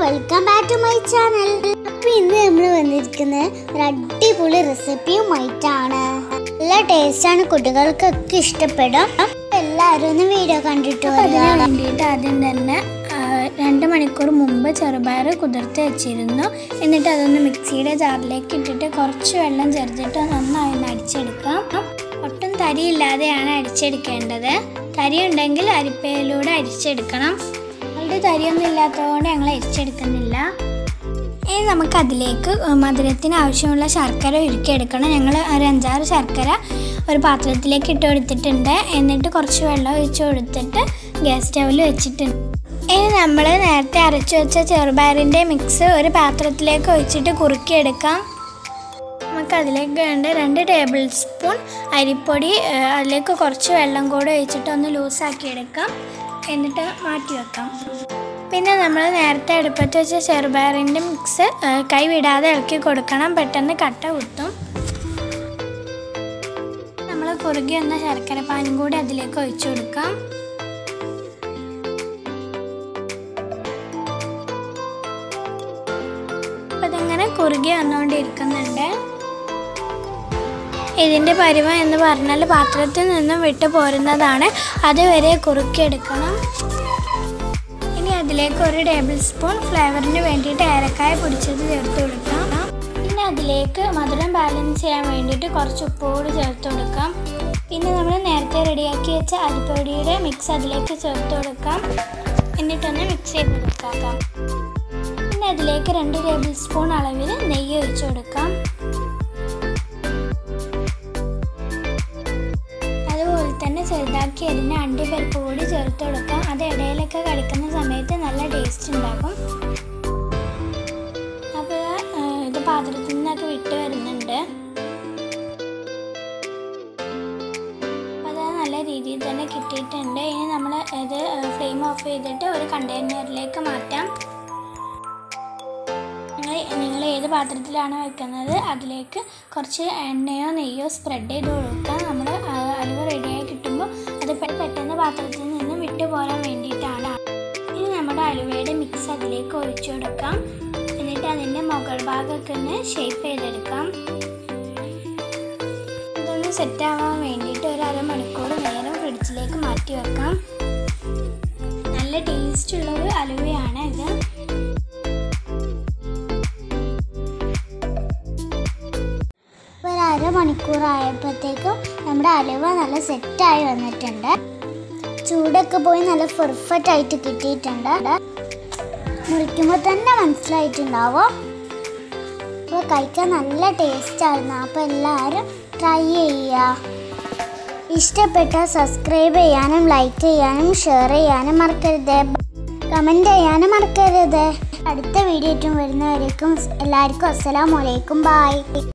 welcome back to my channel അപ്പൊ ഇന്ന് നമ്മൾ വന്നിരിക്കുന്നത് ഒരു അടിപൊളി റെസിപ്പിയുമായിട്ടാണ് നല്ല ടേസ്റ്റ് ആണ് കുട്ടികൾക്കൊക്കെ ഇഷ്ടപ്പെടും എല്ലാവരും ഒന്ന് വീഡിയോ കണ്ടിട്ട് അതിന് വരിക വേണ്ടിയിട്ട് ആദ്യം തന്നെ ആ, രണ്ട് മണിക്കൂർ മുമ്പ് ചെറുപയർ കുതിർത്ത് വെച്ചിരുന്നു എന്നിട്ട് അതൊന്ന് മിക്സിയുടെ ജാറിലേക്ക് ഇട്ടിട്ട് കുറച്ച് വെള്ളം ചേർത്തിട്ട് നന്നായി ഒന്ന് അടിച്ചെടുക്കാം ഒട്ടും തരിയില്ലാതെയാണ് അടിച്ചെടുക്കേണ്ടത് തരി ഉണ്ടെങ്കിൽ അരിപ്പയിലൂടെ അരിച്ചെടുക്കണം അവളുടെ തരിയൊന്നും ഇല്ലാത്തതുകൊണ്ട് ഞങ്ങൾ അരിച്ചെടുക്കുന്നില്ല ഇനി നമുക്ക് അതിലേക്ക് മധുരത്തിന് ആവശ്യമുള്ള ശർക്കര ഉരുക്കിയെടുക്കണം ഞങ്ങൾ ഒരു അഞ്ചാറ് ശർക്കര ഒരു പാത്രത്തിലേക്ക് ഇട്ട് കൊടുത്തിട്ടുണ്ട് എന്നിട്ട് കുറച്ച് വെള്ളം ഒഴിച്ച് കൊടുത്തിട്ട് ഗ്യാസ് സ്റ്റൗവിൽ വെച്ചിട്ടുണ്ട് ഇനി നമ്മൾ നേരത്തെ അരച്ചു വെച്ച ചെറുപയറിൻ്റെ മിക്സ് ഒരു പാത്രത്തിലേക്ക് ഒഴിച്ചിട്ട് കുറുക്കിയെടുക്കാം നമുക്ക് അതിലേക്ക് വേണ്ട രണ്ട് ടേബിൾ സ്പൂൺ അരിപ്പൊടി ഏഹ്, അതിലേക്ക് കുറച്ച് വെള്ളം കൂടെ ഒഴിച്ചിട്ട് ഒന്ന് ലൂസാക്കി എടുക്കാം എന്നിട്ട് മാറ്റി വെക്കാം പിന്നെ നമ്മൾ നേരത്തെ അടുപ്പത്ത് വെച്ച ചെറുപയറിൻ്റെ മിക്സ് ഏഹ്, കൈ വിടാതെ ഇളക്കി കൊടുക്കണം പെട്ടെന്ന് കട്ട കുത്തും നമ്മൾ കുറുകി വന്ന ശർക്കര പാനും കൂടി അതിലേക്ക് ഒഴിച്ചു കൊടുക്കാം അപ്പം അതങ്ങനെ കുറുകി വന്നുകൊണ്ടിരിക്കുന്നുണ്ട് ഇതിൻ്റെ പരുവം എന്ന് പറഞ്ഞാൽ പാത്രത്തിൽ നിന്നും വിട്ടു പോരുന്നതാണ് അതുവരെ കുറുക്കിയെടുക്കണം ഇനി അതിലേക്ക് ഒരു ടേബിൾ സ്പൂൺ ഫ്ലേവറിന് വേണ്ടിയിട്ട് ഏലക്കായ പൊടിച്ചത് ചേർത്ത് കൊടുക്കാം പിന്നെ അതിലേക്ക് മധുരം ബാലൻസ് ചെയ്യാൻ വേണ്ടിയിട്ട് കുറച്ച് ഉപ്പ് കൂടി ചേർത്ത് കൊടുക്കാം പിന്നെ നമ്മൾ നേരത്തെ റെഡിയാക്കി വെച്ച അരിപ്പൊടിയുടെ മിക്സ് അതിലേക്ക് ചേർത്ത് കൊടുക്കാം എന്നിട്ടൊന്ന് മിക്സ് ചെയ്ത് കൊടുക്കാം പിന്നെ അതിലേക്ക് രണ്ട് ടേബിൾ സ്പൂൺ അളവിൽ നെയ്യ് ഒഴിച്ചു കൊടുക്കാം അതുപോലെ തന്നെ ചെറുതാക്കി അരിഞ്ഞ അണ്ടിപ്പരിപ്പ് കൂടി ചേർത്ത് കൊടുക്കാം അത് ഇടയിലൊക്കെ കടിക്കുന്ന സമയത്ത് നല്ല ടേസ്റ്റ് ഉണ്ടാകും അപ്പോൾ ഇത് പാത്രത്തിൽ നിന്നൊക്കെ വിട്ട് വരുന്നുണ്ട് അപ്പോൾ അത് നല്ല രീതിയിൽ തന്നെ കിട്ടിയിട്ടുണ്ട് ഇനി നമ്മൾ ഇത് ഫ്ലെയിം ഓഫ് ചെയ്തിട്ട് ഒരു കണ്ടെയ്നറിലേക്ക് മാറ്റാം നിങ്ങൾ നിങ്ങൾ ഏത് പാത്രത്തിലാണ് വെക്കുന്നത് അതിലേക്ക് കുറച്ച് എണ്ണയോ നെയ്യോ സ്പ്രെഡ് ചെയ്ത് കൊടുക്കുക നമ്മൾ അലുവ റെഡിയായി കിട്ടുമ്പോൾ അത് പെ- പെട്ടെന്ന് പാത്രത്തിൽ നിന്ന് വിട്ടു പോരാൻ വേണ്ടിയിട്ടാണ് ഇനി നമ്മുടെ അലുവയുടെ മിക്സ് അതിലേക്ക് ഒഴിച്ചു കൊടുക്കാം എന്നിട്ട് അതിൻ്റെ മുകൾ ഭാഗമൊക്കെ ഒന്ന് ഷേപ്പ് ചെയ്തെടുക്കാം ഇതൊന്ന് സെറ്റ് ആവാൻ വേണ്ടിയിട്ട് ഒരു അരമണിക്കൂർ നേരം ഫ്രിഡ്ജിലേക്ക് മാറ്റി വെക്കാം നല്ല ടേസ്റ്റുള്ള ഒരു അലുവയാണ് ഇത് ഒരു അരമണിക്കൂറായപ്പോഴത്തേക്കും നമ്മുടെ അലുവ നല്ല സെറ്റായി വന്നിട്ടുണ്ട് ചൂടൊക്കെ പോയി നല്ല പെർഫെക്റ്റ് ആയിട്ട് കിട്ടിയിട്ടുണ്ട് മുറിക്കുമ്പോൾ തന്നെ മനസ്സിലായിട്ടുണ്ടാവും അപ്പോൾ കഴിക്കാൻ നല്ല ടേസ്റ്റ് ആയിരുന്നു അപ്പോൾ എല്ലാവരും ട്രൈ ചെയ്യുക ഇഷ്ടപ്പെട്ടാൽ സബ്സ്ക്രൈബ് ചെയ്യാനും ലൈക്ക് ചെയ്യാനും ഷെയർ ചെയ്യാനും മറക്കരുത് കമൻറ്റ് ചെയ്യാനും മറക്കരുത് അടുത്ത വീഡിയോ ഏറ്റവും വരുന്നവരേക്കും എല്ലാവർക്കും അസ്സലാമലൈക്കും ബായ്